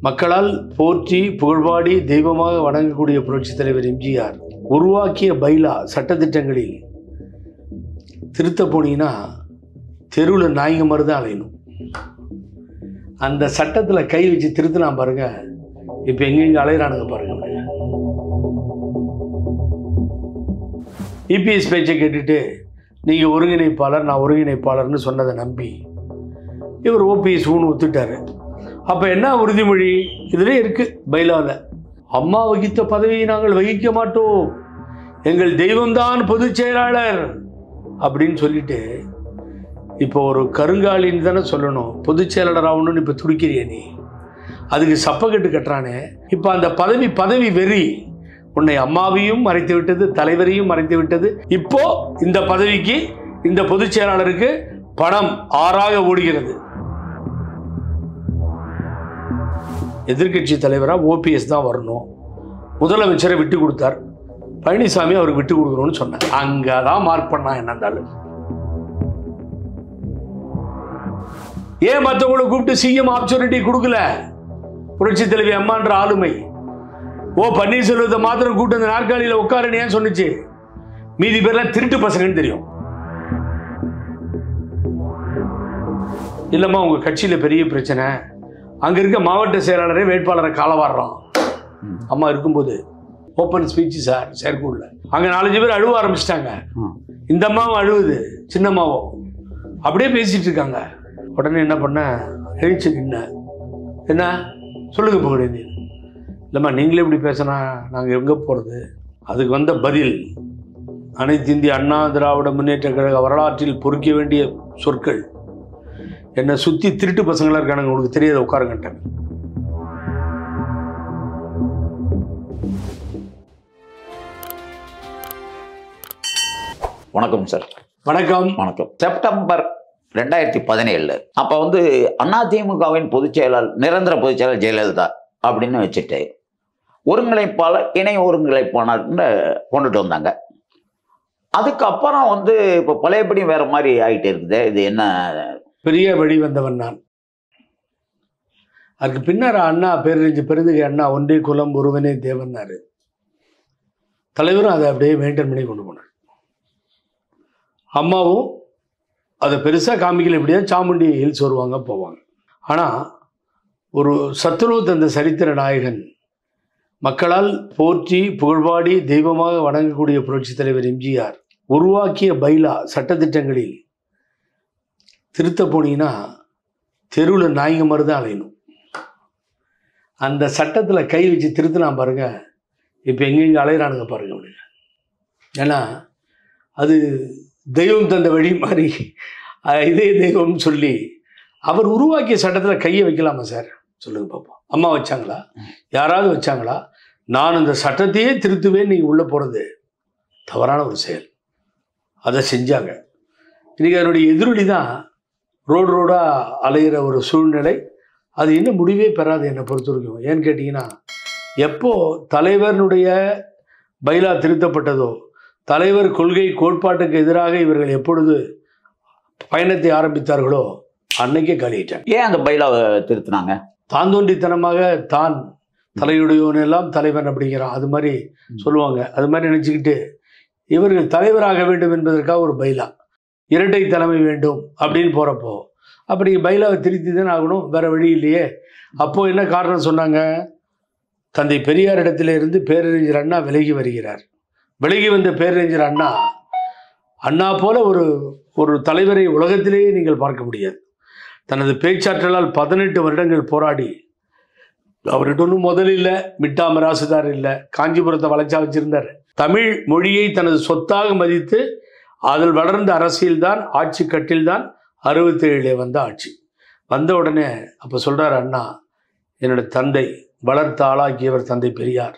மக்களால் போற்றி புகழ்பாடி தெய்வமாக வணங்கக்கூடிய புரட்சித் தலைவர் எம்ஜிஆர் உருவாக்கிய பைலா சட்டத்திட்டங்களில் திருத்த போனீங்கன்னா தெருவில் நாய்ங்க மாதிரி தான் அலையணும் அந்த சட்டத்தில் கை வச்சு திருத்தினா பாருங்க இப்போ எங்கெங்க அலையிறானுங்க பாருங்க அவனுங்க. இபிஎஸ் பேச்சை கேட்டுட்டு நீங்கள் ஒருங்கிணைப்பாளர் நான் ஒருங்கிணைப்பாளர்னு சொன்னதை நம்பி இவர் ஓபிஎஸ் ஊன்னு ஒத்துட்டாரு அப்போ என்ன உறுதிமொழி இதிலே இருக்கு பைலாவில் அம்மா வகித்த பதவியை நாங்கள் வகிக்க மாட்டோம் எங்கள் தெய்வம்தான் பொதுச் செயலாளர் அப்படின்னு சொல்லிட்டு இப்போ ஒரு கருங்காலின்னு தானே சொல்லணும் பொதுச் செயலாளர் ஆகணும்னு இப்போ துடிக்கிறிய நீ அதுக்கு சப்பக்கட்டு கட்டுறானே இப்போ அந்த பதவி பதவி வெறி உன்னை அம்மாவையும் மறைத்து விட்டது தலைவரையும் மறைத்து விட்டது இப்போ இந்த பதவிக்கு இந்த பொதுச் செயலாளருக்கு பணம் ஆறாக ஓடுகிறது எதிர்க்கட்சி தலைவராக ஓபிஎஸ் தான் வரணும் முதலமைச்சரை விட்டு கொடுத்தார் பழனிசாமி அவருக்கு விட்டு கொடுக்கணும்னு சொன்னார் அங்கே தான் மார்க் பண்ணான் என்ன இருந்தாலும் ஏன் மற்றவங்களை கூப்பிட்டு சிஎம் ஆப்பர்ச்சுனிட்டி கொடுக்கல புரட்சி தலைவி அம்மான்ற ஆளுமை ஓ பன்னீர்செல்வத்தை மாத்திரம் கூப்பிட்டு அந்த நாற்காலியில் உட்காருன்னு ஏன் சொன்னுச்சு மீதி பேர்லாம் திருட்டு பசங்கன்னு தெரியும் இல்லைம்மா உங்கள் கட்சியில் பெரிய பிரச்சனை அங்கே இருக்க மாவட்ட செயலாளரே வேட்பாளரை காலவாடுறான் அம்மா இருக்கும்போது ஓப்பன் ஸ்பீச் சார் செயற்கூடில் அங்கே நாலஞ்சு பேர் அழுவ ஆரம்பிச்சிட்டாங்க ம். இந்த அம்மாவும் அழுவுது சின்னம்மாவும் அப்படியே பேசிட்டு இருக்காங்க உடனே என்ன பண்ண எழுச்சி நின்ன என்ன சொல்லுங்க புகழேந்தி இல்லைம்மா நீங்களே இப்படி பேசினா நாங்கள் எங்கே போகிறது அதுக்கு வந்த பதில் அனைத்து இந்திய அண்ணா திராவிட முன்னேற்ற கழக வரலாற்றில் பொறுக்க வேண்டிய சொற்கள் என்னை சுற்றி திருட்டு பசங்களாக இருக்கானுங்க உங்களுக்கு தெரியாத உட்காருங்கட்டாங்க வணக்கம் சார் வணக்கம் வணக்கம் செப்டம்பர் ரெண்டாயிரத்தி பதினேழு அப்போ வந்து அதிமுகவின் பொதுச் செயலாளர் நிரந்தர பொதுச் செயலாளர் ஜெயலலிதா அப்படின்னு வச்சுட்டு ஒருங்கிணைப்பாளர் இணை ஒருங்கிணைப்பாளர்னு கொண்டுட்டு வந்தாங்க அதுக்கப்புறம் வந்து இப்போ பழையபடி வேற மாதிரி ஆகிட்டு இருக்குது இது என்ன பெரிய வழி வந்தவன் நான் அதுக்கு பின்னர் அண்ணா பேரறிஞ்சு பெருந்தகை அண்ணா ஒன்றே குலம் ஒருவனே தேவன்னாரு தலைவரும் அதை அப்படியே மெயின்டைன் பண்ணி கொண்டு போனார் அம்மாவும் அதை பெருசாக காமிக்கல எப்படியா சாமுண்டி ஹில்ஸ் வருவாங்க போவாங்க ஆனால் ஒரு சத்துருவு தந்த சரித்திர நாயகன் மக்களால் போற்றி புகழ்பாடி தெய்வமாக வணங்கக்கூடிய புரட்சித் தலைவர் எம்ஜிஆர் உருவாக்கிய பைலா சட்டத்திட்டங்களில் திருத்த போனீங்கன்னா தெருவில் நாய்ங்க மாதிரி தான் அலையணும் அந்த சட்டத்தில் கை வச்சு திருத்தினா பாருங்க இப்போ எங்கெங்கே அலையிறானுங்க பாருங்க அப்படிங்க ஏன்னா அது தெய்வம் தந்த வழி மாதிரி அஹ், இதே தெய்வம்னு சொல்லி அவர் உருவாக்கிய சட்டத்தில் கையை வைக்கலாமா சார் சொல்லுங்க பார்ப்போம் அம்மா வச்சாங்களா யாராவது வச்சாங்களா நான் இந்த சட்டத்தையே திருத்துவேன் நீங்கள் உள்ளே போகிறது தவறான ஒரு செயல் அதை செஞ்சாங்க இன்றைக்கி அதனுடைய எதிரொலி தான் ரோடு ரோடாக அலையிற ஒரு சூழ்நிலை அது இன்னும் முடிவே பெறாது என்னை பொறுத்த வரைக்கும் ஏன்னு கேட்டிங்கன்னா எப்போ தலைவருடைய பைலா திருத்தப்பட்டதோ தலைவர் கொள்கை கோட்பாட்டுக்கு எதிராக இவர்கள் எப்பொழுது பயணத்தை ஆரம்பித்தார்களோ அன்னைக்கே காலியிட்டாங்க ஏன் அந்த பைலாவை திருத்தினாங்க தாந்தோண்டித்தனமாக தான் தலையுடையவன் எல்லாம் தலைவன் அப்படிங்கிறான் அது மாதிரி சொல்லுவாங்க அது மாதிரி நினச்சிக்கிட்டு இவர்கள் தலைவராக வேண்டும் என்பதற்காக ஒரு பைலா இரட்டை தலைமை வேண்டும் அப்படின்னு போகிறப்போ அப்படி பைலாவை திருத்தி தானே ஆகணும் வேற வழி இல்லையே அப்போது என்ன காரணம் சொன்னாங்க தந்தை பெரியார் இடத்துல இருந்து பேரறிஞர் அண்ணா விலகி வருகிறார் விலகி வந்த பேரறிஞர் அண்ணா அண்ணா போல ஒரு ஒரு தலைவரை உலகத்திலேயே நீங்கள் பார்க்க முடியாது தனது பேச்சாற்றலால் பதினெட்டு வருடங்கள் போராடி அவர்கிட்ட ஒன்றும் முதல் இல்லை மிட்டா மிராசுதார் இல்லை காஞ்சிபுரத்தை வளைச்சா வச்சிருந்தார் தமிழ் மொழியை தனது சொத்தாக மதித்து அதில் வளர்ந்த அரசியல்தான் ஆட்சி கட்டில்தான் அறுபத்தேழிலே வந்த ஆட்சி வந்த உடனே அப்போ சொல்றார் அண்ணா என்னோட தந்தை வளர்த்த ஆளாக்கியவர் தந்தை பெரியார்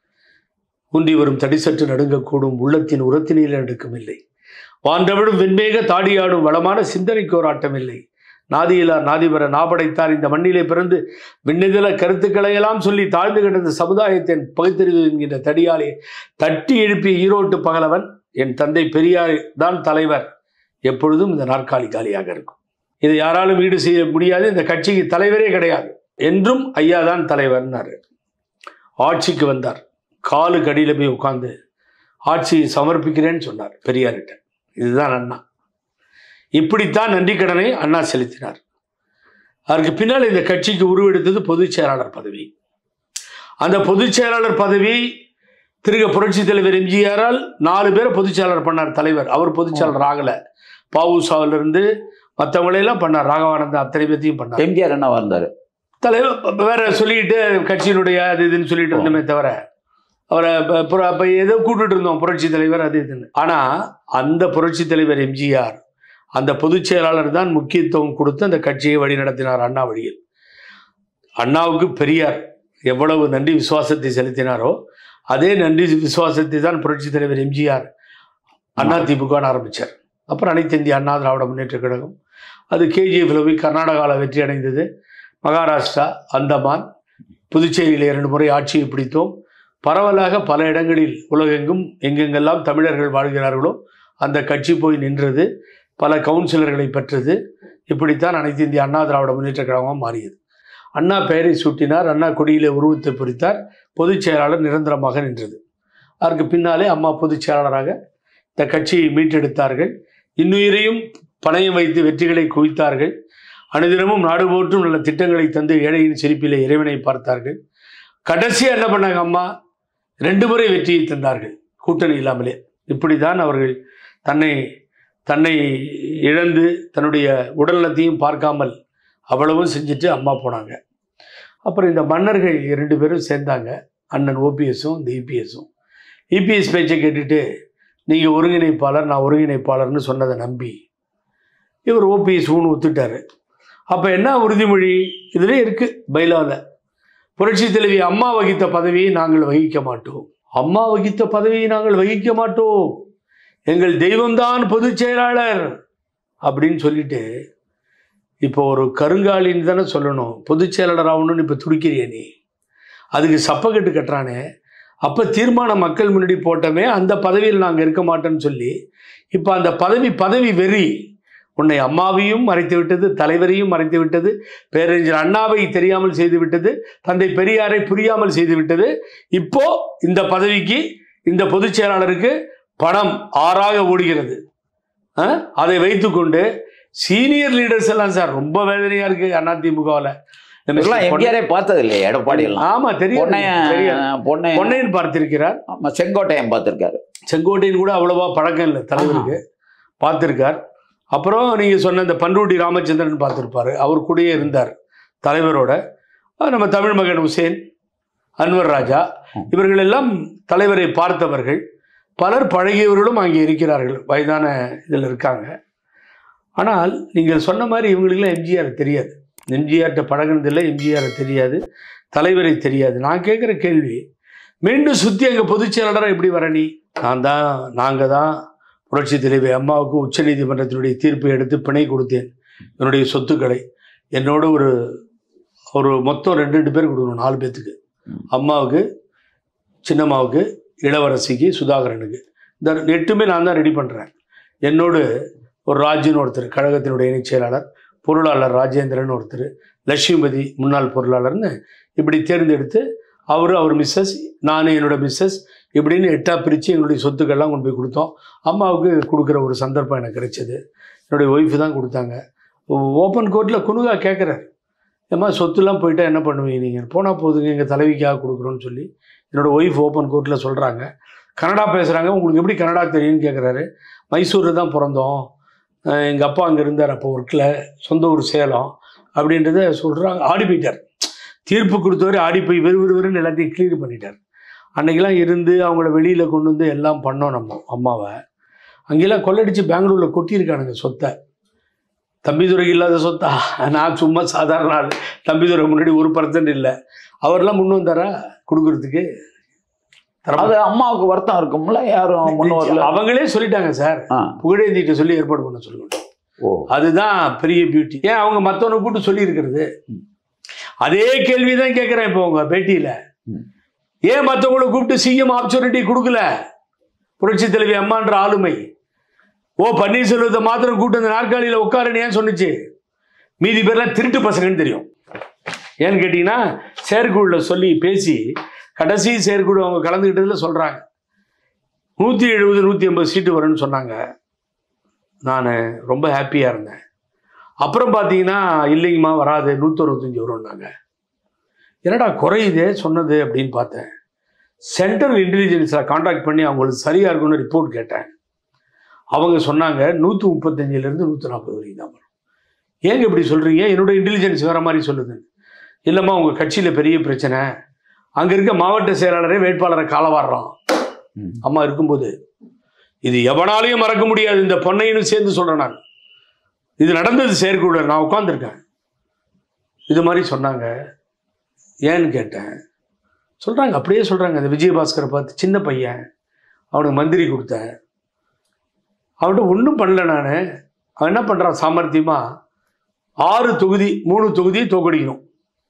ஊன்றி வரும் தடிசற்று நடுங்கக்கூடும் உள்ளத்தின் உரத்தினில் நடுக்கம் இல்லை வான்றவிடும் வெண்மேக தாடியாடும் வளமான சிந்தனைக்கு ஒரு ஆட்டம் இல்லை நாதியிலார் நாதிபர நாபடைத்தார் இந்த மண்ணிலே பிறந்து விண்ணிதழ கருத்துக்களை எல்லாம் சொல்லி தாழ்ந்து கிடந்த சமுதாயத்தின் பகுத்தறிவு என்கின்ற தடியாலே தட்டி எழுப்பிய ஈரோட்டு பகலவன் என் தந்தை பெரியார் தான் தலைவர் எப்பொழுதும் இந்த நாற்காலி காலியாக இருக்கும் இதை யாராலும் ஈடு செய்ய முடியாது இந்த கட்சிக்கு தலைவரே கிடையாது என்றும் ஐயா தான் தலைவர்னாரு ஆட்சிக்கு வந்தார் காலு கடியில் போய் உட்காந்து ஆட்சியை சமர்ப்பிக்கிறேன்னு சொன்னார் பெரியார்கிட்ட இதுதான் அண்ணா இப்படித்தான் நன்றி கடனை அண்ணா செலுத்தினார் அதற்கு பின்னால் இந்த கட்சிக்கு உருவெடுத்தது பொதுச் செயலாளர் பதவி அந்த பொதுச் செயலாளர் பதவி திருக புரட்சி தலைவர் எம்ஜிஆரால் நாலு பேரை பொதுச் செயலாளர் பண்ணார் தலைவர் அவர் பொதுச் செயலாளர் ஆகல பாவுசாவில இருந்து மற்றவங்களையெல்லாம் பண்ணார் ராகவானந்தா அத்தனை பேர்த்தையும் பண்ணார் எம்ஜிஆர் என்னவா இருந்தாரு தலைவர் ப- வேற சொல்லிட்டு கட்சியினுடைய அது இதுன்னு சொல்லிட்டு இருந்தோமே தவிர அவரை ப- புற- அப்ப ஏதோ கூப்பிட்டு இருந்தோம் புரட்சி தலைவர் அது இதுன்னு ஆனா அந்த புரட்சி தலைவர் எம்ஜிஆர் அந்த பொதுச் செயலாளர் தான் முக்கியத்துவம் கொடுத்து அந்த கட்சியை வழி நடத்தினார் அண்ணா வழியில் அண்ணாவுக்கு பெரியார் எவ்வளவு நன்றி விசுவாசத்தை செலுத்தினாரோ அதே நன்றி விசுவாசத்தை தான் புரட்சி தலைவர் எம்ஜிஆர் அண்ணா திமுக ஆரம்பித்தார் அப்புறம் அனைத்து இந்திய அண்ணா திராவிட முன்னேற்ற கழகம் அது கேஜிஎஃப்ல போய் கர்நாடகாவில் வெற்றி அடைந்தது மகாராஷ்டிரா அந்தமான் புதுச்சேரியில் இரண்டு முறை ஆட்சியை பிடித்தோம் பரவலாக பல இடங்களில் உலகெங்கும் எங்கெங்கெல்லாம் தமிழர்கள் வாழ்கிறார்களோ அந்த கட்சி போய் நின்றது பல கவுன்சிலர்களை பெற்றது இப்படித்தான் அனைத்து இந்திய அண்ணா திராவிட முன்னேற்ற கழகமாக மாறியது அண்ணா பெயரை சூட்டினார் அண்ணா கொடியிலே உருவத்தை பொறித்தார் பொதுச் செயலாளர் நிரந்தரமாக நின்றது அதற்கு பின்னாலே அம்மா பொதுச் செயலாளராக இந்த கட்சியை மீட்டெடுத்தார்கள் இன்னுயிரையும் பணயம் வைத்து வெற்றிகளை குவித்தார்கள் அனுதினமும் நாடு போற்றும் நல்ல திட்டங்களை தந்து ஏழையின் சிரிப்பிலே இறைவனை பார்த்தார்கள் கடைசியாக என்ன பண்ணாங்க அம்மா ரெண்டு முறை வெற்றியை தந்தார்கள் கூட்டணி இல்லாமலே இப்படிதான் அவர்கள் தன்னை தன்னை இழந்து தன்னுடைய உடல்நலத்தையும் பார்க்காமல் அவ்வளவும் செஞ்சுட்டு அம்மா போனாங்க அப்புறம் இந்த மன்னர்கள் இரண்டு பேரும் சேர்ந்தாங்க அண்ணன் ஓபிஎஸும் இந்த இபிஎஸும் இபிஎஸ் பேச்சை கேட்டுட்டு நீங்கள் ஒருங்கிணைப்பாளர் நான் ஒருங்கிணைப்பாளர்னு சொன்னதை நம்பி இவர் ஓபிஎஸ் ஊன்னு ஒத்துட்டாரு அப்போ என்ன உறுதிமொழி இதுல இருக்கு பைலாவில் புரட்சி தலைவி அம்மா வகித்த பதவியை நாங்கள் வகிக்க மாட்டோம் அம்மா வகித்த பதவியை நாங்கள் வகிக்க மாட்டோம் எங்கள் தெய்வம்தான் பொதுச் செயலாளர் அப்படின்னு சொல்லிட்டு இப்போ ஒரு கருங்காலின்னு தானே சொல்லணும் பொதுச் செயலாளர் ஆகணும்னு இப்போ துடிக்கிறிய நீ அதுக்கு சப்பக்கட்டு கட்டுறானே அப்போ தீர்மானம் மக்கள் முன்னாடி போட்டோமே அந்த பதவியில் நாங்கள் இருக்க மாட்டோம்னு சொல்லி இப்போ அந்த பதவி பதவி வெறி உன்னை அம்மாவையும் மறைத்து விட்டது தலைவரையும் மறைத்து விட்டது பேரறிஞர் அண்ணாவை தெரியாமல் செய்து விட்டது தந்தை பெரியாரை புரியாமல் செய்து விட்டது இப்போ இந்த பதவிக்கு இந்த பொதுச் செயலாளருக்கு பணம் ஆறாக ஓடுகிறது ஆ? அதை வைத்துக்கொண்டு சீனியர் லீடர்ஸ் எல்லாம் சார் ரொம்ப வேதனையா இருக்கு அதிமுகவில் இதெல்லாம் எம்ஜிஆரே பார்த்தது இல்லையா எடப்பாடி எல்லாம் ஆமா தெரியும் தெரியும் பொன்னையன் பொன்னையன் பொன்னையன் பார்த்திருக்கிறார் ஆமா, செங்கோட்டையன் பார்த்திருக்காரு செங்கோட்டையன் கூட அவ்வளவா பழக்கம் இல்லை தலைவருக்கு பார்த்திருக்கார் அப்புறம் நீங்க சொன்ன இந்த பன்ருட்டி ராமச்சந்திரன் பார்த்திருப்பாரு அவர் கூடயே இருந்தார் தலைவரோட அஹ் நம்ம தமிழ் மகன் உசேன் அன்வர் ராஜா இவர்கள் எல்லாம் தலைவரை பார்த்தவர்கள் பலர் பழகியவர்களும் அங்கே இருக்கிறார்கள் வயதான இதில் இருக்காங்க ஆனால் நீங்கள் சொன்ன மாதிரி இவங்களுக்கெல்லாம் எம்ஜிஆர் தெரியாது எம்ஜிஆர்கிட்ட பழகினதில்லை எம்ஜிஆர் தெரியாது தலைவரை தெரியாது நான் கேட்குற கேள்வி மீண்டும் சுற்றி அங்கே பொதுச் செயலாளராக எப்படி வர நீ நான் தான் நாங்கள் தான் புரட்சி தலைவி அம்மாவுக்கு உச்சநீதிமன்றத்தினுடைய தீர்ப்பை எடுத்து பிணை கொடுத்தேன் என்னுடைய சொத்துக்களை என்னோட ஒரு ஒரு மொத்தம் ரெண்டு ரெண்டு பேர் கொடுக்கணும் நாலு பேர்த்துக்கு அம்மாவுக்கு சின்னம்மாவுக்கு இளவரசிக்கு சுதாகரனுக்கு இந்த எட்டுமே நான் தான் ரெடி பண்ணுறேன் என்னோடு ஒரு ராஜுன்னு ஒருத்தர் கழகத்தினுடைய இணைச் செயலாளர் பொருளாளர் ராஜேந்திரன் ஒருத்தர் லட்சுமிபதி முன்னாள் பொருளாளர்னு இப்படி தேர்ந்தெடுத்து அவர் அவர் மிஸ்ஸஸ் நான் என்னோட மிஸ்ஸஸ் இப்படின்னு எட்டாக பிரித்து எங்களுடைய சொத்துக்கள்லாம் கொண்டு போய் கொடுத்தோம் அம்மாவுக்கு கொடுக்குற ஒரு சந்தர்ப்பம் எனக்கு கிடைச்சது என்னுடைய ஒய்ஃபு தான் கொடுத்தாங்க ஓப்பன் கோர்ட்டில் குனுகா கேட்குறாரு ஏம்மா சொத்துலாம் போயிட்டா என்ன பண்ணுவீங்க நீங்கள் போனால் போதுங்க எங்கள் தலைவிக்காக கொடுக்குறோன்னு சொல்லி என்னோடய ஒய்ஃப் ஓப்பன் கோர்ட்டில் சொல்கிறாங்க கன்னடா பேசுகிறாங்க உங்களுக்கு எப்படி கன்னடா தெரியும்னு கேட்குறாரு மைசூரில் தான் பிறந்தோம் எங்கள் அப்பா அங்கே இருந்தார் அப்போ ஒர்க்கில் சொந்த ஊர் சேலம் அப்படின்றத சொல்கிறாங்க ஆடி போயிட்டார் தீர்ப்பு கொடுத்தவரை ஆடி போய் வெறு வெறு வெறுன்னு எல்லாத்தையும் கிளியர் பண்ணிட்டார் அன்னைக்கெல்லாம் இருந்து அவங்கள வெளியில் கொண்டு வந்து எல்லாம் பண்ணோம் நம்ம அம்மாவை அங்கெல்லாம் கொள்ளடிச்சு பெங்களூரில் கொட்டியிருக்கானுங்க சொத்தை தம்பிதுரை இல்லாத சொத்தா நான் சும்மா சாதாரண ஆள் தம்பிதுரை முன்னாடி ஒரு பர்சன்ட் இல்லை அவர்லாம் முன் வந்தாரா கொடுக்கறதுக்கு தரமா- அது அம்மாவுக்கு வருத்தம் இருக்கும்ல யாரும் முன்ன வரல அவங்களே சொல்லிட்டாங்க சார் ஆ. புகழேந்திட்ட சொல்லி ஏற்பாடு பண்ண சொல்லுங்க ஓ அதுதான் பெரிய பியூட்டி ஏன் அவங்க மற்றவனை கூப்பிட்டு சொல்லியிருக்கிறது அதே கேள்வி தான் கேட்குறேன் இப்போ உங்க பேட்டியில் ம். ஏன் மற்றவங்களை கூப்பிட்டு சிஎம் ஆப்பர்ச்சுனிட்டி கொடுக்கல புரட்சி தலைவி அம்மான்ற ஆளுமை ஓ பன்னீர்செல்வத்தை மாத்திரம் கூப்பிட்டு அந்த நாற்காலியில் உட்காருன்னு ஏன் சொன்னுச்சு மீதி பேர்லாம் திருட்டு பசங்கன்னு தெரியும் ஏன்னு கேட்டிங்கன்னா செயற்குழுவில் சொல்லி பேசி கடைசி செயற்குழு அவங்க கலந்துக்கிட்டதுல சொல்கிறாங்க நூற்றி எழுபது நூற்றி ஐம்பது சீட்டு வரும்னு சொன்னாங்க நான் ரொம்ப ஹாப்பியாக இருந்தேன் அப்புறம் பார்த்தீங்கன்னா இல்லைங்கம்மா வராது நூற்றறுபத்தஞ்சி வரும்னாங்க என்னடா குறையுதே சொன்னது அப்படின்னு பார்த்தேன் சென்ட்ரல் இன்டெலிஜென்ஸில் காண்டாக்ட் பண்ணி அவங்களுக்கு சரியாக இருக்கும்னு ரிப்போர்ட் கேட்டேன் அவங்க சொன்னாங்க நூற்றி முப்பத்தஞ்சிலேருந்து நூற்றி நாற்பது வரைக்கும் தான் வரும் ஏங்க இப்படி சொல்கிறீங்க என்னோட இன்டெலிஜென்ஸ் வேறு மாதிரி சொல்லுது இல்லைம்மா உங்கள் கட்சியில் பெரிய பிரச்சனை அங்கே இருக்க மாவட்ட செயலாளரே வேட்பாளரை காலவாடுறான் ம். அம்மா இருக்கும்போது இது எவனாலையும் மறக்க முடியாது இந்த பொன்னையும் சேர்ந்து சொல்கிறேன் நான் இது நடந்தது செயற்குழு நான் உட்காந்துருக்கேன் இது மாதிரி சொன்னாங்க ஏன்னு கேட்டேன் சொல்கிறாங்க அப்படியே சொல்கிறாங்க அந்த விஜயபாஸ்கரை பார்த்து சின்ன பையன் அவனுக்கு மந்திரி கொடுத்தேன் அவன்கிட்ட ஒன்றும் பண்ணல நான் அவன் என்ன பண்ணுறான் சாமர்த்தியமாக ஆறு தொகுதி மூணு தொகுதியை தோக்கடிக்கணும்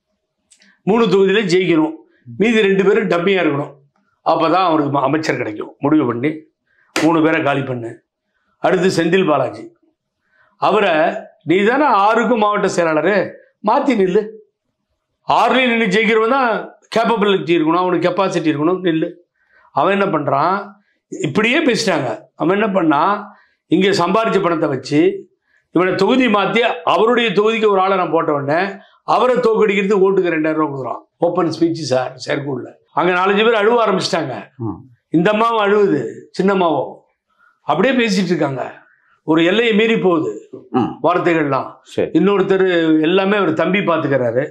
மூணு தொகுதியில ஜெயிக்கணும் மீதி ரெண்டு பேரும் டம்மியாக இருக்கணும் அப்போ தான் அவனுக்கு ம- அமைச்சர் கிடைக்கும் முடிவு பண்ணி மூணு பேரை காலி பண்ணு அடுத்து செந்தில் பாலாஜி அவரை நீ தானே ஆறுக்கும் மாவட்ட செயலாளர் மாற்றி நில்லு ஆறுலையும் நின்று ஜெயிக்கிறவன் தான் கேப்பபிலிட்டி இருக்கணும் அவனுக்கு கெப்பாசிட்டி இருக்கணும் நில்லு அவன் என்ன பண்ணுறான் இப்படியே பேசிட்டாங்க அவன் என்ன பண்ணான் இங்கே சம்பாரிச்ச பணத்தை வச்சு இவனை தொகுதி மாற்றி அவருடைய தொகுதிக்கு ஒரு ஆளை நான் போட்ட உடனே அவரை தோக்கடிக்கிறதுக்கு ஓட்டுக்கு ரெண்டாயிரம் ரூபா கொடுக்குறான் ஓப்பன் ஸ்பீச் சார் செயற்குள்ள அங்கே நாலஞ்சு பேர் அழுவ ஆரம்பிச்சிட்டாங்க ம். இந்த அம்மாவும் அழுவுது சின்னம்மாவும் அப்படியே பேசிட்டு இருக்காங்க ஒரு எல்லையை மீறி போகுது ம். வார்த்தைகள்லாம் சரி இன்னொருத்தர் எல்லாமே அவர் தம்பி பார்த்துக்கிறாரு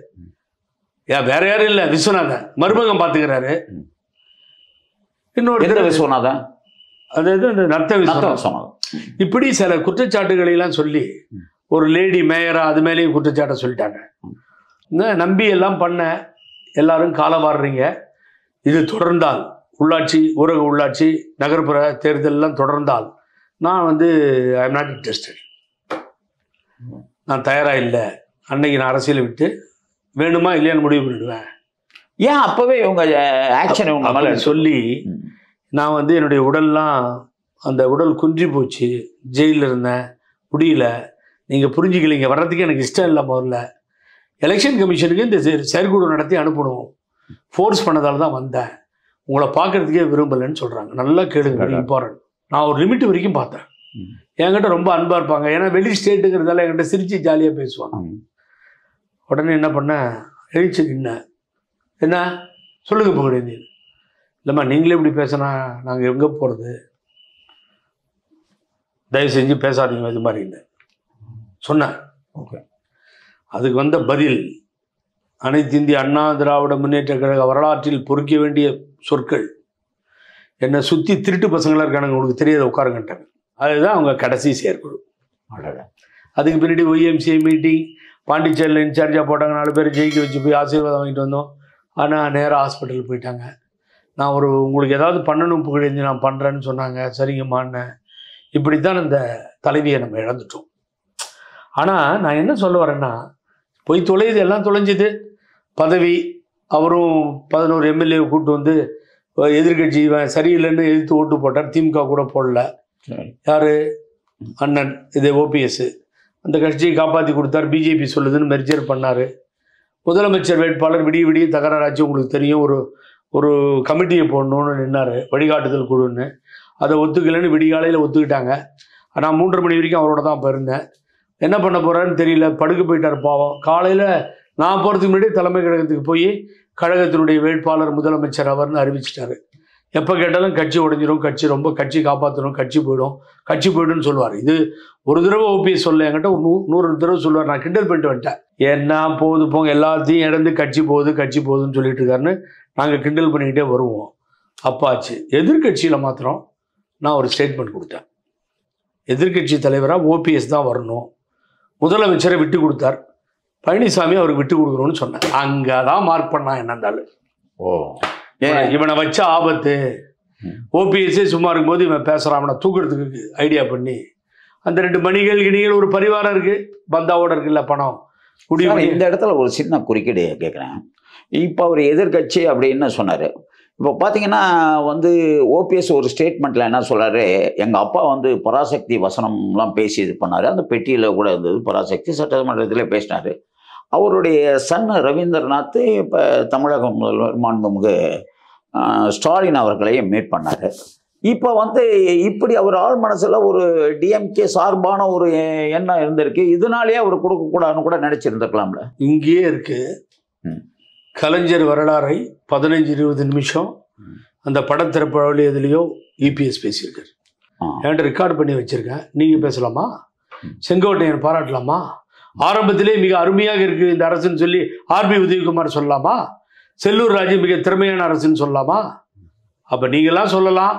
ஏன் வேற யாரும் இல்லை விஸ்வநாதன் மருமகன் பார்த்துக்கிறாரு ம். எந்த இன்னொருத்தர் விஸ்வநாதன் அதாவது இந்த நத்த நத்த விஸ்வநாதன் விஸ்வநாதன் இப்படி சில குற்றச்சாட்டுகளை எல்லாம் சொல்லி ம். ஒரு லேடி மேயரா அது மேலேயும் குற்றச்சாட்டை சொல்லிட்டாங்க ம். இந்த நம்பி எல்லாம் பண்ண எல்லாரும் காலவாடுறீங்க இது தொடர்ந்தால் உள்ளாட்சி ஊரக உள்ளாட்சி நகர்ப்புற தேர்தல் எல்லாம் தொடர்ந்தால் நான் வந்து ஐ எம் நாட் இன்ட்ரெஸ்டட் நான் தயாரா இல்லை அன்னைக்கு நான் அரசியலை விட்டு வேணுமா இல்லையான்னு முடிவு பண்ணிடுவேன் ஏன் அப்பவே இவங்க ஆக்ஷன் இவங்க மேல அப்படி சொல்லி ம். நான் வந்து என்னுடைய உடல்லாம் அந்த உடல் குன்றி போச்சு ஜெயிலில் இருந்தேன் முடியல நீங்கள் புரிஞ்சுக்கலீங்க வர்றதுக்கு எனக்கு இஷ்டம் இல்லை முதல்ல எலெக்ஷன் கமிஷனுக்கு இந்த செயற்- செயற்குழு நடத்தி அனுப்பணும் ஃபோர்ஸ் பண்ணதால தான் வந்தேன் உங்களை பார்க்கறதுக்கே விரும்பலைன்னு சொல்கிறாங்க நல்லா கேளுங்க அடடா. இம்பார்ட்டன்ட் நான் ஒரு லிமிட் வரைக்கும் பார்த்தேன் ம். என்கிட்ட ரொம்ப அன்பாக இருப்பாங்க ஏன்னா வெளி ஸ்டேட்டுங்கிறதால என்கிட்ட சிரிச்சு ஜாலியாக பேசுவாங்க ம். உடனே என்ன பண்ணேன் எழுச்சி நின்னேன் என்ன சொல்லுங்க புகழேந்தி இல்லைம்மா நீங்களே இப்படி பேசினா நாங்கள் எங்கே போகிறது தயவு செஞ்சு பேசாதீங்க இது மாதிரின்னு சொன்னேன் ஓகே அதுக்கு வந்த பதில் அனைத்து இந்திய அண்ணா திராவிட முன்னேற்ற கழக வரலாற்றில் பொறுக்க வேண்டிய சொற்கள் என்னை சுற்றி திருட்டு பசங்களாக இருக்கானுங்க உங்களுக்கு தெரியாத உட்காருங்கன்ட்டாங்க அதுதான் அவங்க கடைசி செயற்குழு அடடா. அதுக்கு பின்னாடி ஒய்எம்சிஐ மீட்டிங் பாண்டிச்சேரியில் இன்சார்ஜாக போட்டாங்க நாலு பேர் ஜெயிக்க வச்சு போய் ஆசீர்வாதம் வாங்கிட்டு வந்தோம் ஆனால் நேராக ஹாஸ்பிட்டல் போயிட்டாங்க நான் ஒரு உங்களுக்கு ஏதாவது பண்ணணும் புகழேந்தி நான் பண்ணுறேன்னு சொன்னாங்க சரிங்கம்மான்னேன் இப்படி தான் இந்த தலைவியை நம்ம இழந்துட்டோம் ஆனால் நான் என்ன சொல்ல வரேன்னா போய் தொலையுது எல்லாம் தொலைஞ்சுது பதவி அவரும் பதினோரு எம்எல்ஏ கூட்டு வந்து எதிர்கட்சி இவன் சரியில்லைன்னு எதிர்த்து ஓட்டு போட்டார் திமுக கூட போடல சரி யாரு அண்ணன் இது ஓபிஎஸ் அந்த கட்சியை காப்பாற்றி கொடுத்தார் பிஜேபி சொல்லுதுன்னு மெர்ஜர் பண்ணார் முதலமைச்சர் வேட்பாளர் விடிய விடிய தகராறாச்சு உங்களுக்கு தெரியும் ஒரு ஒரு கமிட்டியை போடணும்னு நின்னார் வழிகாட்டுதல் குழுன்னு அதை ஒத்துக்கலைன்னு விடிகாலையில் ஒத்துக்கிட்டாங்க நான் மூன்றரை மணி வரைக்கும் அவரோட தான் இப்போ இருந்தேன் என்ன பண்ண போகிறான்னு தெரியல படுக்க போயிட்டார் பாவம் காலையில் நான் போகிறதுக்கு முன்னாடி தலைமை கழகத்துக்கு போய் கழகத்தினுடைய வேட்பாளர் முதலமைச்சர் அவர்னு அறிவிச்சிட்டாரு எப்போ கேட்டாலும் கட்சி உடைஞ்சிரும் கட்சி ரொம்ப கட்சி காப்பாற்றணும் கட்சி போயிடும் கட்சி போயிடும்னு சொல்லுவார் இது ஒரு தடவை ஓபிஎஸ் சொல்ல என்கிட்ட ஒரு நூ நூறு தடவை சொல்லுவார் நான் கிண்டல் பண்ணிட்டு வந்துட்டேன் என்ன போகுது போங்க எல்லாத்தையும் இழந்து கட்சி போகுது கட்சி போகுதுன்னு சொல்லிட்டு இருக்காருன்னு நாங்கள் கிண்டல் பண்ணிக்கிட்டே வருவோம் அப்பாச்சு எதிர்கட்சியில் மாத்திரம் நான் ஒரு ஸ்டேட்மெண்ட் கொடுத்தேன் எதிர்க்கட்சி தலைவராக ஓபிஎஸ் தான் வரணும் முதலமைச்சரை விட்டு கொடுத்தார் பழனிசாமி அவருக்கு விட்டு கொடுக்கணும்னு சொன்னேன் அங்கே தான் மார்க் பண்ணான் என்ன இருந்தாலும் ஓ இவனை- ஏன் இவனை வச்ச ஆபத்து ம். ஓபிஎஸ்ஸே சும்மா இருக்கும்போது இவன் பேசுறான் அவனை தூக்குறதுக்கு ஐடியா பண்ணி அந்த ரெண்டு மணிகள் கிணிகள் ஒரு பரிவாரம் இருக்கு பந்தாவோட இருக்குல்ல பணம் முடிவு சார், பண்ணி இந்த இடத்துல ஒரு சின்ன குறுக்கீடு கேட்குறேன் இப்போ அவர் எதிர்க்கட்சி அப்படின்னு சொன்னார் இப்போ பார்த்தீங்கன்னா வந்து ஓபிஎஸ் ஒரு ஸ்டேட்மெண்ட்டில் என்ன சொல்றாரு எங்கள் அப்பா வந்து பராசக்தி வசனம்லாம் பேசி இது பண்ணார் அந்த பெட்டியில் கூட இருந்தது பராசக்தி சட்டமன்றத்தில் பேசினார் அவருடைய சன் ரவீந்திரநாத் இப்போ தமிழக முதல்வர் மாண்புமிகு ஆஹ், ஸ்டாலின் அவர்களையும் மீட் பண்ணாரு இப்போ வந்து இப்படி அவர் ஆள் மனசுல ஒரு டிஎம்கே சார்பான ஒரு எண்ணம் இருந்திருக்கு இதனாலேயே அவர் கொடுக்கக்கூடாதுன்னு கூட நினைச்சிருந்திருக்கலாம்ல இங்கேயே இருக்கு ம். கலைஞர் வரலாறை பதினஞ்சு இருபது நிமிஷம் ம். அந்த படத்திறப்பாளி எதுலேயோ இபிஎஸ் பேசியிருக்காரு ஆ. என்கிட்ட ரெக்கார்ட் பண்ணி வச்சிருக்கேன் நீங்க பேசலாமா ம். செங்கோட்டையன் பாராட்டலாமா ஆரம்பத்திலே மிக அருமையாக இருக்கு இந்த அரசுன்னு சொல்லி ஆர்பி உதயகுமார் சொல்லலாமா செல்லூர் ராஜு மிக திறமையான அரசுன்னு சொல்லலாமா அப்ப நீங்களாம் சொல்லலாம்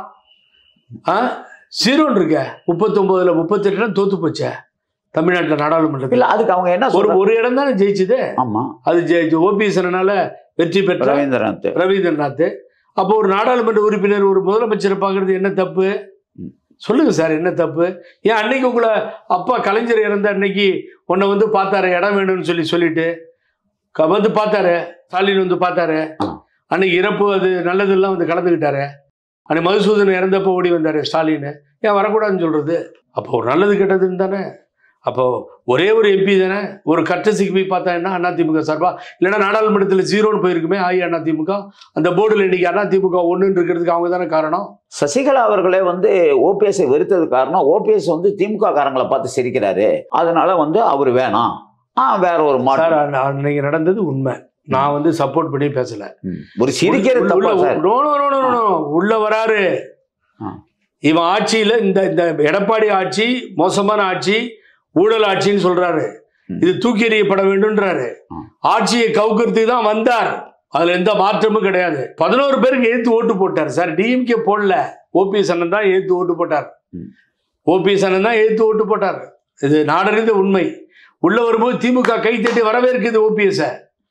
ஆ சீரோன் இருக்க முப்பத்தொன்பதுல முப்பத்தெட்டுல தோத்து போச்சே தமிழ்நாட்டில் நாடாளுமன்றத்தில் இல்ல அதுக்கு அவங்க என்ன ஒரு சொல்ற ஒரு இடம் தானே ஜெயிச்சுது ஆமா அது ஓபிஎஸ்னால வெற்றி பெற்ற ரவீந்திரநாத் ரவீந்திரநாத் அப்போ ஒரு நாடாளுமன்ற உறுப்பினர் ஒரு முதலமைச்சரை பார்க்கறது என்ன தப்பு ம். சொல்லுங்க சார் என்ன தப்பு ஏன் அன்னைக்கு உங்களை அப்பா கலைஞர் இறந்த அன்னைக்கு உன்னை வந்து பார்த்தாரு இடம் வேணும்னு சொல்லி சொல்லிட்டு க- வந்து பார்த்தாரு ஸ்டாலின் வந்து பார்த்தாரு ஆ. அன்னைக்கு இறப்பு அது நல்லதெல்லாம் வந்து கலந்துக்கிட்டாரு அன்னைக்கு மதுசூதன் இறந்தப்போ ஓடி வந்தாரு ஸ்டாலின் ஏன் வரக்கூடாதுன்னு சொல்றது அப்போ ஒரு நல்லது கெட்டதுன்னு தானே அப்போ ஒரே ஒரு எம்பி தானே ஒரு கட்டசிக்கு போய் பார்த்தா என்ன அதிமுக சார்பா இல்லைன்னா நாடாளுமன்றத்தில் ஜீரோன்னு போயிருக்குமே ஆயி அதிமுக அந்த போர்டில் இன்னைக்கு அதிமுக ஒன்றுன்னு இருக்கிறதுக்கு அவங்க தானே காரணம் சசிகலா அவர்களே வந்து ஓபிஎஸ்ஐ வெறுத்தது காரணம் ஓபிஎஸ் வந்து திமுக காரங்களை பார்த்து சிரிக்கிறாரு அதனால வந்து அவர் வேணாம் ஆ வேற ஒரு சார் மாற்றம் அன்ன- அன்னைக்கு நடந்தது உண்மை நான் வந்து சப்போர்ட் பண்ணி பேசல ம். ஒரு சிரிக்கிறது உள்ள- தப்பா உள்ள- sir no, no, no, no, no, no. உள்ள வராரு ஆ. இவன் ஆட்சியில இந்த இந்த எடப்பாடி ஆட்சி மோசமான ஆட்சி ஊழல் ஆட்சின்னு சொல்றாரு ம். இது தூக்கி எறியப்பட வேண்டும்ன்றாரு ஆ. ஆட்சியை கவுக்கிறதுக்கு தான் வந்தார் அதுல எந்த மாற்றமும் கிடையாது பதினோரு பேருக்கு ஏத்து ஓட்டு போட்டார் சார் டிஎம்கே போடல ஓபிஎஸ் அண்ணன் தான் ஏத்து ஓட்டு போட்டார் ம். ஓபிஎஸ் அண்ணன் தான் ஏத்து ஓட்டு போட்டார் இது நாடறிந்த உண்மை உள்ள வரும்போது திமுக கை தட்டி வரவேற்குது ஓபிஎஸ்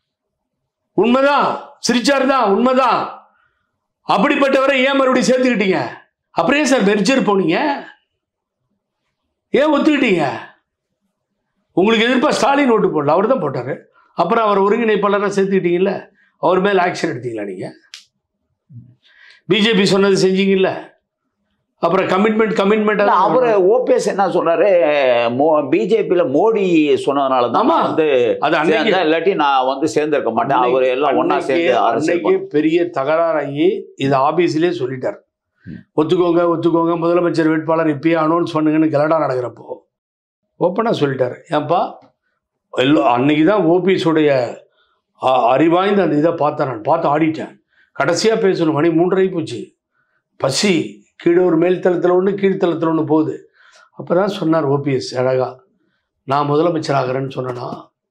உண்மைதான் சிரிச்சார் தான் உண்மைதான் அப்படிப்பட்டவரை ஏன் மறுபடியும் சேர்த்துக்கிட்டீங்க அப்புறம் ஏன் சார் மெர்ஜர் போனீங்க ஏன் ஒத்துக்கிட்டீங்க உங்களுக்கு எதிர்ப்பா ஸ்டாலின் ஓட்டு போடல அவர் தான் போட்டாரு அப்புறம் அவர் ஒருங்கிணைப்பாளராக சேர்த்துக்கிட்டீங்கல்ல அவர் மேல ஆக்ஷன் எடுத்தீங்களா நீங்க பிஜேபி சொன்னது செஞ்சீங்கல்ல அப்புறம் கமிட்மெண்ட் இல்ல, கமிட்மெண்ட் அவரு ஓபிஎஸ் என்ன சொல்றாரு பிஜேபியில மோடி சொன்னதுனால தான் ஆமா. நான் வந்து அது அன்னைக்கு சேர்ந்தேன். இல்லாட்டி நான் வந்து சேர்ந்திருக்க மாட்டேன் அவர் எல்லாம் ஒண்ணா அன்னைக்கு- சேர்ந்து அரசியல் அன்னைக்கு பெரிய தகராறாகி இது ஆபீஸ்லயே சொல்லிட்டார் ம். ஒத்துக்கோங்க ஒத்துக்கோங்க முதலமைச்சர் வேட்பாளர் இப்பயே அனௌன்ஸ் பண்ணுங்கன்னு கலடா நடக்கிறப்போ ஓப்பனாக சொல்லிட்டாரு ஏன்பா எல்லோ அன்னைக்கு தான் ஓபிஎஸுடைய அறிவாய்ந்த அந்த இதை பார்த்தேன் நான் பார்த்து ஆடிட்டேன் கடைசியாக பேசணும் மணி மூன்றரை போச்சு பசி கீழே ஒரு மேல் தளத்தில் ஒன்று கீழ்த்தளத்தில் ஒன்று போகுது அப்போ தான் சொன்னார் ஓபிஎஸ் அழகா நான் முதலமைச்சர் ஆகிறேன்னு சொன்னேனா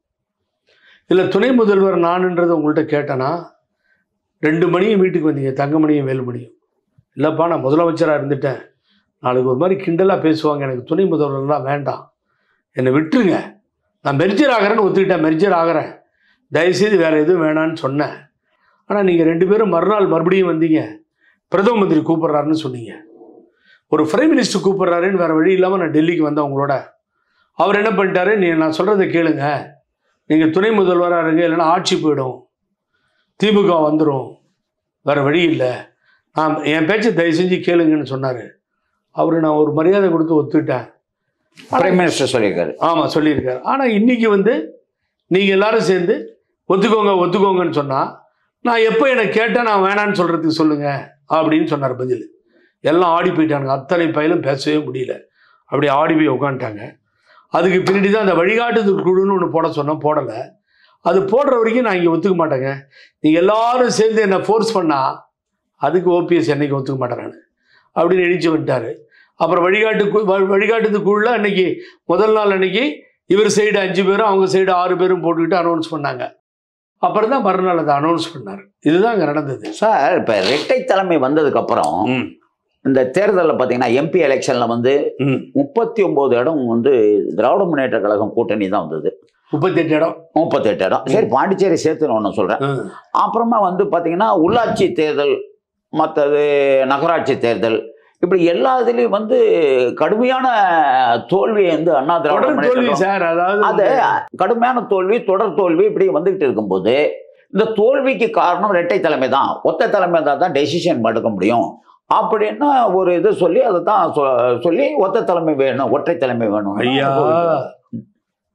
இல்லை துணை முதல்வர் நானுன்றதை உங்கள்கிட்ட கேட்டேனா ரெண்டு மணியும் வீட்டுக்கு வந்தீங்க தங்கமணியும் வேலுமணியும் இல்லைப்பா நான் முதலமைச்சராக இருந்துட்டேன் நாளைக்கு ஒரு மாதிரி கிண்டலாக பேசுவாங்க எனக்கு துணை முதல்வர்லாம் வேண்டாம் என்னை விட்டுருங்க நான் மெர்ஜர் ஆகிறேன்னு ஒத்துக்கிட்டேன் மெர்ஜர் ஆகிறேன் தயவுசெய்து வேறு எதுவும் வேணான்னு சொன்னேன் ஆனால் நீங்கள் ரெண்டு பேரும் மறுநாள் மறுபடியும் வந்தீங்க பிரதம மந்திரி கூப்பிட்றாருன்னு சொன்னீங்க ஒரு பிரைம் மினிஸ்டர் கூப்பிட்றாருன்னு வேறு வழி இல்லாமல் நான் டெல்லிக்கு வந்தேன் உங்களோட அவர் என்ன பண்ணிட்டாரு நீ நான் சொல்கிறத கேளுங்க நீங்கள் துணை முதல்வராக இருங்க இல்லைன்னா ஆட்சி போயிடும் திமுக வந்துடும் வேறு வழி இல்லை நான் என் பேச்சை தயவு செஞ்சு கேளுங்கன்னு சொன்னார் அவரு நான் ஒரு மரியாதை கொடுத்து ஒத்துக்கிட்டேன் பிரைம் மினிஸ்டர் சொல்லியிருக்காரு ஆமாம் சொல்லியிருக்காரு ஆனால் இன்னைக்கு வந்து நீங்கள் எல்லாரும் சேர்ந்து ஒத்துக்கோங்க ஒத்துக்கோங்கன்னு சொன்னால் நான் எப்போ எனக்கு கேட்டேன் நான் வேணான்னு சொல்கிறதுக்கு சொல்லுங்கள் அப்படின்னு சொன்னார் பதில் எல்லாம் ஆடி போயிட்டானுங்க அத்தனை பயிலும் பேசவே முடியல அப்படி ஆடி போய் உட்காந்துட்டாங்க அதுக்கு பின்னாடி தான் அந்த வழிகாட்டுதல் குழுன்னு ஒன்று போட சொன்னோம் போடலை அது போடுற வரைக்கும் நான் இங்கே ஒத்துக்க மாட்டேங்க நீங்கள் எல்லாரும் சேர்ந்து என்னை ஃபோர்ஸ் பண்ணால் அதுக்கு ஓபிஎஸ் என்னைக்கு ஒத்துக்க மாட்டேன் நான் அப்படின்னு எழுச்சி வந்துட்டாரு அப்புறம் வழிகாட்டு கு- வ- வழிகாட்டுது குழுல அன்னைக்கு முதல் நாள் அன்னைக்கு இவர் சைடு அஞ்சு பேரும் அவங்க சைடு ஆறு பேரும் போட்டுக்கிட்டு அனௌன்ஸ் பண்ணாங்க அப்புறம் தான் மறுநாள் அதை அனௌன்ஸ் பண்ணார் இதுதான் அங்கே நடந்தது சார் இப்ப இரட்டை தலைமை வந்ததுக்கு அப்புறம் ம் இந்த தேர்தலில் பார்த்தீங்கன்னா எம்பி எலெக்ஷன்ல வந்து ம் முப்பத்தி ஒன்பது இடம் வந்து திராவிட முன்னேற்ற கழகம் கூட்டணி தான் வந்தது முப்பத்தெட்டு இடம் முப்பத்தெட்டு இடம் சரி பாண்டிச்சேரி சேர்த்து ஒன்று சொல்றேன் ம். அப்புறமா வந்து பார்த்தீங்கன்னா உள்ளாட்சி தேர்தல் மற்றது நகராட்சி தேர்தல் இப்படி எல்லா இதுலேயும் வந்து கடுமையான தோல்வியை வந்து அண்ணா திராவிட தொடர் முன்னேற்ற தோல்வி கழகம் சார் அதாவது அது கடுமையான தோல்வி தொடர் தோல்வி இப்படி வந்துகிட்டு இருக்கும்போது இந்த தோல்விக்கு காரணம் இரட்டை தலைமை தான் ஒத்த தலைமை தான் தான் டெசிஷன் எடுக்க முடியும் அப்படின்னு ஒரு இது சொல்லி அதை தான் சொ- சொல்லி ஒத்த தலைமை வேணும் ஒற்றை தலைமை வேணும் ஐயா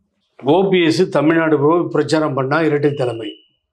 ஓபிஎஸ் தமிழ்நாடு ப்ரோ பிரச்சாரம் பண்ணா இரட்டை தலைமை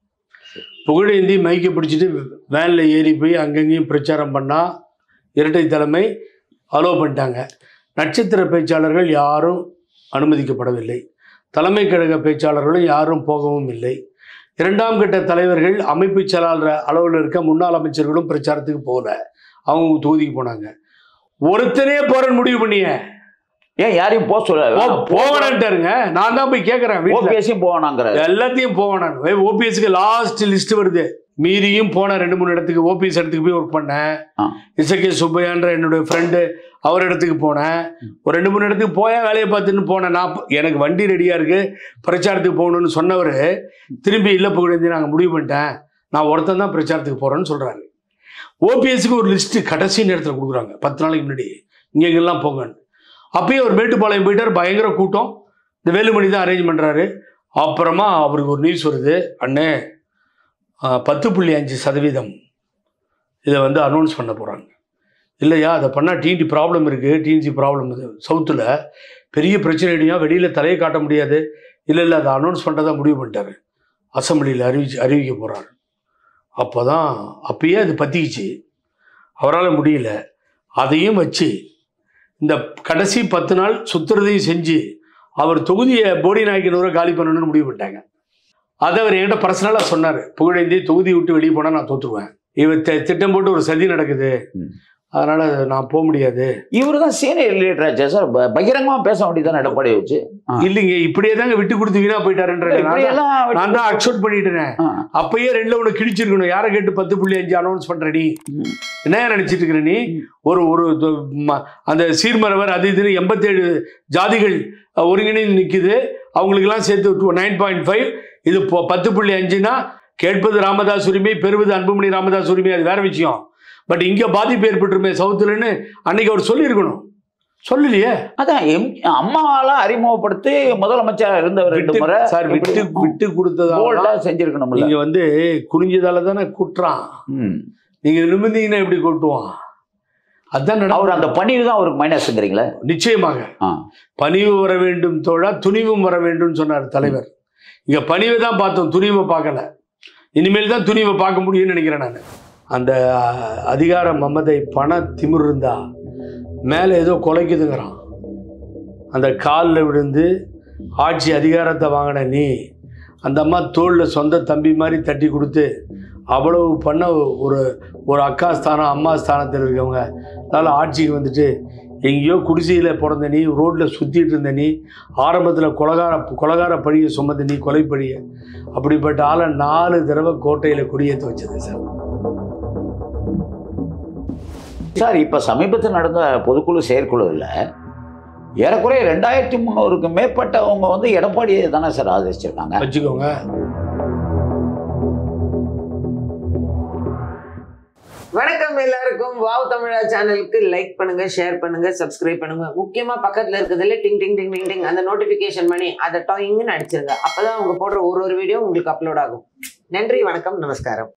புகழேந்தி மைக்கை பிடிச்சிட்டு வேனில் ஏறி போய் அங்கங்கேயும் பிரச்சாரம் பண்ணா இரட்டை தலைமை அலோவ் பண்ணிட்டாங்க நட்சத்திர பேச்சாளர்கள் யாரும் அனுமதிக்கப்படவில்லை தலைமை கழக பேச்சாளர்களும் யாரும் போகவும் இல்லை இரண்டாம் கட்ட தலைவர்கள் அமைப்பு செயலாளர் அளவில் இருக்க முன்னாள் அமைச்சர்களும் பிரச்சாரத்துக்கு போகல அவங்க தொகுதிக்கு போனாங்க ஒருத்தனே போறேன்னு முடிவு பண்ணிய ஏன் யாரையும் போக சொல்ல போவேன்ட்டாருங்க நான் தான் போய் கேட்கறேன் வீட்டுல ஓபிஎஸ்ஸையும் போவானாங்கிறாரு எல்லாத்தையும் போவேன் நான் ஓபிஎஸ்க்கு லாஸ்ட் லிஸ்ட் வருது மீறியும் போன ரெண்டு மூணு இடத்துக்கு ஓபிஎஸ் இடத்துக்கு போய் ஒர்க் பண்ணேன் ஆ. இசக்கே சுப்பையான்ற என்னுடைய ஃப்ரெண்டு அவர் இடத்துக்கு போனேன் ஒரு ரெண்டு மூணு இடத்துக்கு போயா வேலையை பார்த்துன்னு போனேன் நான் ப- எனக்கு வண்டி ரெடியாக இருக்கு பிரச்சாரத்துக்கு போகணும்னு சொன்னவர் திரும்பி இல்லை புகழேந்தி நாங்கள் முடிவு பண்ணிட்டேன் நான் ஒருத்தன் தான் பிரச்சாரத்துக்கு போகிறேன்னு சொல்கிறாரு ஓபிஎஸ்க்கு ஒரு லிஸ்ட்டு கடைசி நேரத்தில் கொடுக்குறாங்க பத்து நாளைக்கு முன்னாடி இங்கே இங்கெல்லாம் போங்கன்னு அப்பயும் அவர் மேட்டுப்பாளையம் போயிட்டார் பயங்கர கூட்டம் இந்த வேலுமணி தான் அரேஞ்ச் பண்ணுறாரு அப்புறமா அவருக்கு ஒரு நியூஸ் வருது அண்ணே ஆ, பத்து புள்ளி அஞ்சு சதவீதம் இதை வந்து அனௌன்ஸ் பண்ண போகிறாங்க இல்லையா அதை பண்ணால் டிஎன்டி ப்ராப்ளம் இருக்குது டிஎன்சி ப்ராப்ளம் இது சவுத்தில் பெரிய பிரச்சனையா வெளியில் தலையை காட்ட முடியாது இல்லை இல்லை அதை அனௌன்ஸ் பண்ணுறதா முடிவு பண்ணிட்டாரு அசம்பிளியில் அறிவிச்சு அறிவிக்க போகிறாரு அப்போ தான் அப்பயே அது பற்றிக்கிச்சு அவரால் முடியல அதையும் வச்சு இந்த கடைசி பத்து நாள் சுத்துறதையும் செஞ்சு அவர் தொகுதியை போடி நாயக்கனூரை காலி பண்ணணும்னு முடிவு பண்ணிட்டாங்க அதை அவர் என்கிட்ட பர்சனலாக சொன்னார் புகழேந்தி தொகுதி விட்டு வெளியே போனால் நான் தோற்றுருவேன் இவர் தி- திட்டம் போட்டு ஒரு சதி நடக்குது ம். அதனால நான் போக முடியாது இவரு தான் சீனியர் லீடராச்சா சார் ப- பகிரங்கமா பேச வேண்டியதானே எடப்பாடி வச்சு ஆ. இல்லைங்க இப்படியே தாங்க விட்டு கொடுத்து வீணா போயிட்டாருன்ற நான் தான்- இப்படியெல்லாம் நான் தான் அக்செப்ட் பண்ணிட்டேன் ஆ. அப்பயே ரெண்டுல ஒன்று கிழிச்சிருக்கணும் யாரை கேட்டு பத்து புள்ளி அஞ்சு அனௌன்ஸ் பண்ற நீ ம். என்ன நினைச்சிட்டு இருக்கிற நீ ம். ஒரு ஒரு து- ம- அந்த சீர்மரவர் அது இதுன்னு எண்பத்தேழு ஜாதிகள் அஹ், ஒருங்கிணைந்து நிற்குது அவங்களுக்கெல்லாம் சேர்த்து நைன் பாயிண்ட் ஃபைவ் இது பொ- பத்து புள்ளி அஞ்சுனா கேட்பது ராமதாஸ் உரிமை பெறுவது அன்புமணி ராமதாஸ் உரிமை அது வேற விஷயம் பட் இங்க பாதிப்பு ஏற்பட்டுருமே சவுத்துலன்னு அன்னைக்கு அவர் சொல்லியிருக்கணும் சொல்லலையே அதான் எம் அம்மாவால அறிமுகப்படுத்தி முதலமைச்சர் இருந்தவர் ரெண்டு விட்டு முறை சார் விட்டு விட்டு கொடுத்ததால போல்டா செஞ்சிருக்கணும்ல நீங்க வந்து குனிஞ்சதால தானே குட்டுறான் ம். நீங்க நிமிர்ந்தீங்கன்னா எப்படி கொட்டுவான் அதான் அவர் நடக்கும் அந்த பணிவு தான் அவருக்கு மைனஸ்ங்கிறீங்களா நிச்சயமாக ஆ. பணிவு வர வேண்டும் தோழா துணிவும் வர வேண்டும் சொன்னார் தலைவர் இங்க பணிவை தான் பார்த்தோம் துணிவை பார்க்கல இனிமேல் தான் துணிவை பார்க்க முடியும்னு நினைக்கிறேன் நான் அந்த அஹ், அதிகார மமதை பண திமிர் இருந்தா மேலே ஏதோ கொலைக்குதுங்கிறான் அந்த காலில் விழுந்து ஆட்சி அதிகாரத்தை வாங்கின நீ அந்த அம்மா தோளில் சொந்த தம்பி மாதிரி தட்டி கொடுத்து அவ்வளவு பண்ண ஒரு ஒரு அக்கா ஸ்தானம் அம்மா ஸ்தானத்தில் இருக்கவங்க அதனால் ஆட்சிக்கு வந்துட்டு எங்கேயோ குடிசையில் பிறந்த நீ ரோட்டில் சுற்றிட்டு இருந்த நீ ஆரம்பத்தில் கொலகார கொலகார பழியை சுமந்த நீ கொலை பழிய அப்படிப்பட்ட ஆளை நாலு தடவை கோட்டையில் குடியேற்ற வச்சது சார் சார் இப்ப சமீபத்தில் நடந்த பொதுக்குழு செயற்குழுவில் ஏறக்குறைய ரெண்டாயிரத்தி முந்நூறுக்கு மேற்பட்டவங்க வந்து எடப்பாடியை தானே சார் ஆதரிச்சிருக்காங்க வச்சுக்கோங்க வணக்கம் எல்லாருக்கும் வாவ் தமிழா சேனலுக்கு லைக் பண்ணுங்க ஷேர் பண்ணுங்க சப்ஸ்கிரைப் பண்ணுங்க முக்கியமா பக்கத்துல இருக்கிறதுல டிங் டிங் டிங் டிங் டிங் அந்த நோட்டிபிகேஷன் பண்ணி அதை டாயிங்னு அடிச்சிருங்க அப்பதான் அவங்க போடுற ஒரு ஒரு வீடியோ உங்களுக்கு அப்லோட் ஆகும் நன்றி வணக்கம் நமஸ்காரம்